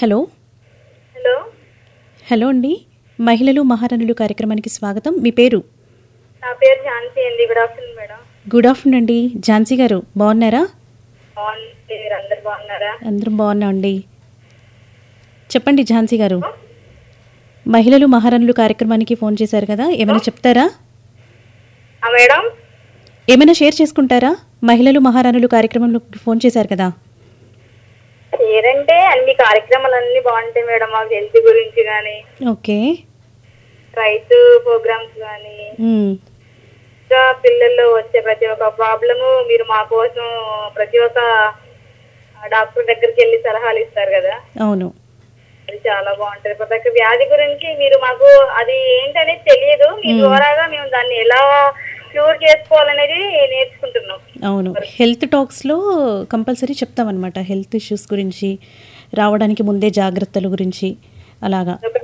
Hello hello hello అండి మహిళలు మహారాణులు కార్యక్రమానికి స్వాగతం మీ పేరు నా పేరు ఝాన్సీ అండి good afternoon madam good afternoon అండి ఝాన్సీ గారు బాగున్నారా బాగుంది మీరు అందరు బాగున్నారా అందరం బాగున్నాం అండి చెప్పండి ఝాన్సీ గారు మహిళలు మహారాణులు కార్యక్రమానికి ఫోన్ చేశారు కదా ఏమైనా చెప్తారా ఆ మేడం ఏమైనా షేర్ చేసుకుంటారా మహిళలు మహారాణులు కార్యక్రమంలో ఫోన్ చేశారు కదా పేరంటే అన్ని కార్యక్రమాలు అన్ని బాగుంటాయి మేడం మాకు హెల్త్ గురించి కానీ ఓకే రైతు ప్రోగ్రామ్స్ కానీ మ్మ్. ఇంకా పిల్లల్లో వచ్చే ప్రతి ఒక్క ప్రాబ్లము మీరు మా కోసం ప్రతి ఒక్క డాక్టర్ దగ్గరికి వెళ్ళి సలహాలు ఇస్తారు కదా అవును అది చాలా బాగుంటది ప్రతి ఒక్క వ్యాధి గురించి మీరు మాకు అది ఏంటనేది తెలియదు మీ ద్వారాగా మేము దాన్ని ఎలా క్యూర్ చేసుకోవాలనేది నేర్చుకుంటున్నాం అవును హెల్త్ టాక్స్లో కంపల్సరీ చెప్తామన్నమాట హెల్త్ ఇష్యూస్ గురించి రావడానికి ముందే జాగ్రత్తల గురించి అలాగా ఒక